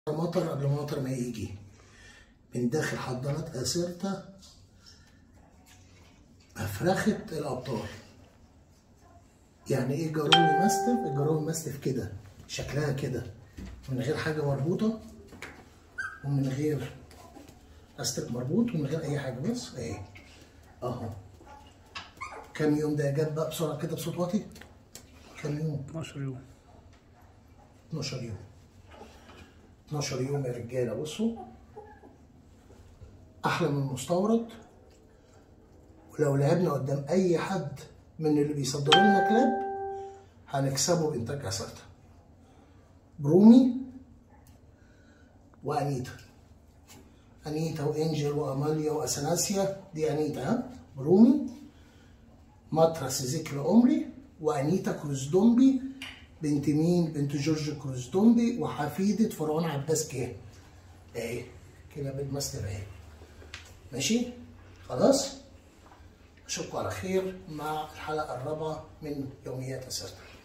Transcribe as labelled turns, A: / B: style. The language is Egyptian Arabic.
A: مطر قبل ما مطر ما يجي من داخل حضانات اسيرتا افرخت الابطال يعني ايه جارومي ماستف الجارومي ماستف كده شكلها كده من غير حاجه مربوطه ومن غير استك مربوط ومن غير اي حاجه بص اهي اهو كام يوم ده جاب بقى بسرعه كده بصوت واطي كام يوم
B: 12 يوم
A: 12 يوم 12 يوم يا رجاله بصوا احلى من المستورد ولو لعبنا قدام اي حد من اللي بيصدروا لنا كلاب هنكسبه بانتاج اسرته برومي وانيتا انيتا وانجل واماليا واثناسيا دي انيتا ها برومي مطرس ذكر عمري وانيتا كروزدومبي بنت مين؟ بنت جورج كروزدومبي وحفيدة فرعون عباس كان اهي كده بالماستر اهي ماشي؟ خلاص؟ اشوفكم على خير مع الحلقة الرابعة من يوميات اسرتك